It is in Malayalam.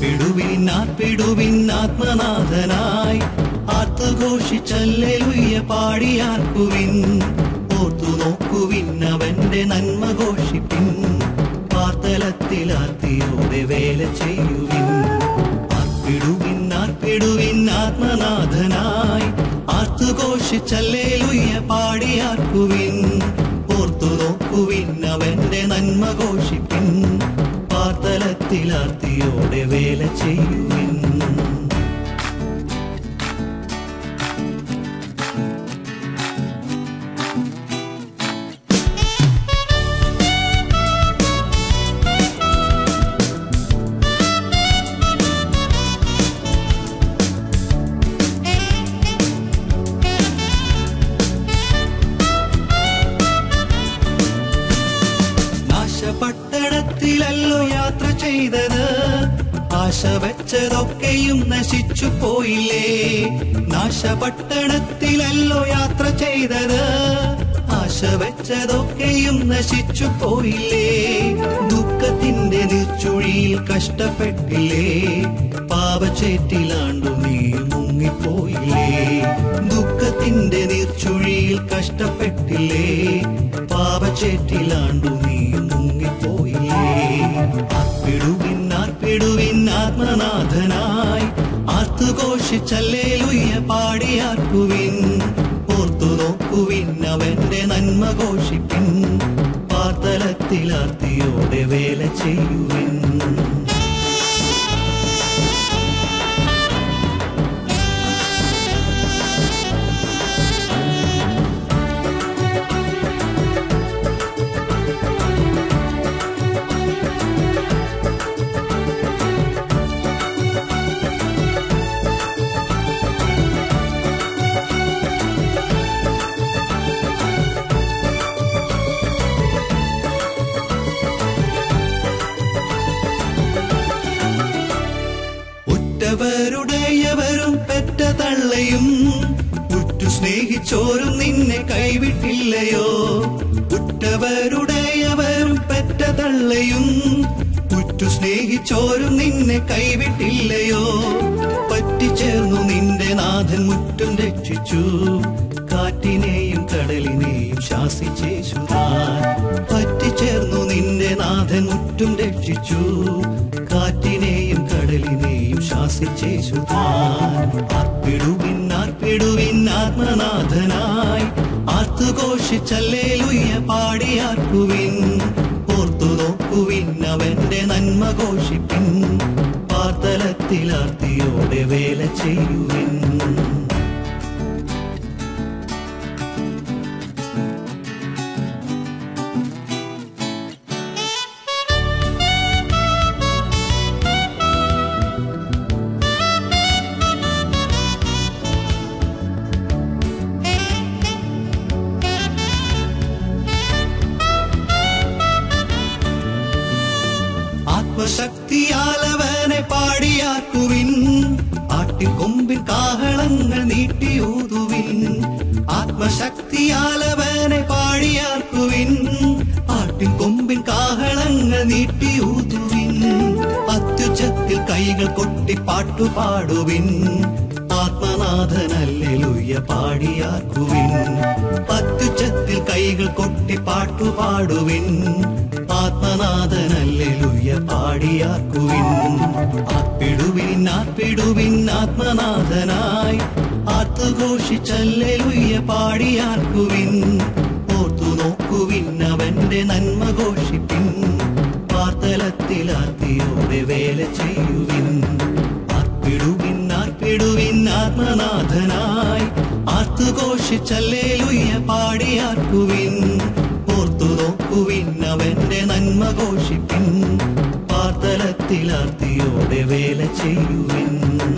ആർപ്പിടുവിൻ ആർപ്പിടുവിൻ ആത്മനാഥനായി ആർത്തുഘോഷിച്ചല്ലുയ്യ പാടിയാർക്കുവിൻ ഓർത്തു നോക്കുവിൻ അവന്റെ നന്മ ഘോഷിപ്പിൻ പാർത്തലത്തിൽ ആർത്തിയോടെ വേല ചെയ്യുവിൻ ആർപ്പിടുവിൻ ആർപ്പിടുവിൻ ആത്മനാഥനായി ആർത്തുഘോഷിച്ചല്ലേലുയ്യ പാടിയാർക്കുവിൻ ഓർത്തു നോക്കുവിൻ അവന്റെ നന്മ ഘോഷിപ്പിൻ പാർത്തലത്തിൽ ആർത്തിയോടെ വേല ചെയ്യുവിൻ നാശപട്ടണത്തിലല്ലോ യാത്ര ചെയ്തത് ആശ വെച്ചതൊക്കെയും നശിച്ചു പോയില്ലേ നാശപട്ടണത്തിലല്ലോ യാത്ര ചെയ്തത് ആശ വെച്ചതൊക്കെയും നശിച്ചു പോയില്ലേ ദുഃഖത്തിന്റെ നീർച്ചുഴിയിൽ കഷ്ടപ്പെട്ടില്ലേ പാപച്ചേറ്റിലാണ്ടു നീ മുങ്ങിപ്പോയില്ലേ ദുഃഖത്തിന്റെ നീർച്ചുഴിയിൽ കഷ്ടപ്പെട്ടില്ലേ പാപച്ചേറ്റിലാണ്ടു നീ മുങ്ങിപ്പോയില്ലേ ആർപ്പിടുവിൻ ആർപ്പിടുവിൻ ആത്മനാഥനായി ആർത്തുഘോഷിച്ചല്ലേലുയ്യ പാടിയാർക്കുവിൻ ഓർത്തു നോക്കുവിൻ അവന്റെ നന്മ ഘോഷിപ്പിൻ പാർത്തലത്തിൽ ആർത്തിയോടെ വേല ചെയ്യുവിൻ ഉറ്റവരുടെയവരും പെറ്റ തള്ളയും ഉറ്റു സ്നേഹിച്ചോരും നിന്നെ കൈവിട്ടില്ലയോ ഉറ്റവരുടെയവരും പെറ്റ തള്ളയും ഉറ്റു സ്നേഹിച്ചോരും നിന്നെ കൈവിട്ടില്ലയോ പറ്റിച്ചേർന്നു നിന്റെ നാഥൻ മുറ്റും രക്ഷിച്ചു കാറ്റിനെയും കടലിനെയും ശാസിച്ചേശുതാൻ പറ്റിച്ചേർന്നു നിന്റെ നാഥൻ മുറ്റും രക്ഷിച്ചു കാറ്റിനെയും കടലിനെയും ശാസിച്ചേശുതാൻ ആർപ്പിടുവിൻ ആർപ്പിടുവിൻ ആത്മനാഥനായി ആർത്തുഘോഷിച്ചല്ലേലുയ്യ പാടിയാർക്കുവിൻ ഓർത്തു നോക്കുവിൻ അവന്റെ നന്മ ഘോഷിപ്പിൻ പാർത്തലത്തിൽ ആർത്തിയോടെ വേല ചെയ്യുവിൻ ആത്മശക്തിയാലവനെ പാടിയാക്കുവിൻ ആട്ടിൻ കൊമ്പിൻ കാഹളങ്ങൾ നീട്ടിയൂതുവിൻ ആത്മശക്തിയാലവനെ പാടിയാക്കുവിൻ ആട്ടിൻ കൊമ്പിൻ കാഹളങ്ങൾ നീട്ടിയൂതുവിൻ അത്യുച്ചത്തിൽ കൈകൾ കൊട്ടി പാട്ടുപാടുവിൻ ആത്മനാഥനല്ലുയ്യ പാടിയാക്കുവിൻ അത്യുച്ചത്തിൽ കൈകൾ കൊട്ടി പാട്ടുപാടുവിൻ ആത്മനാഥനല്ലുയ്യ പാടിയാക്കുവിൻ ആപ്പിടുവിൻ ആപ്പിടുവിൻ ആത്മനാഥനായി ആർത്തുഘോഷിച്ചല്ലുയ്യ പാടിയാക്കുവിൻ ഓർത്തു നോക്കുവിൻ അവന്റെ നന്മ ഘോഷിപ്പിൻ പാർത്തലത്തിൽ ആർത്തിയോടെ വേല ചെയ്യുവിൻ ആർപ്പിടുവിൻ ആർപ്പിടുവിൻ ആത്മനാഥനായി ആർത്തുഘോഷിച്ചല്ലേലുയ്യ പാടിയാർക്കുവിൻ ഓർത്തു നോക്കുവിൻ അവന്റെ നന്മ ഘോഷിപ്പിൻ പാർത്തലത്തിൽ ആർത്തിയോടെ വേല ചെയ്യുവിൻ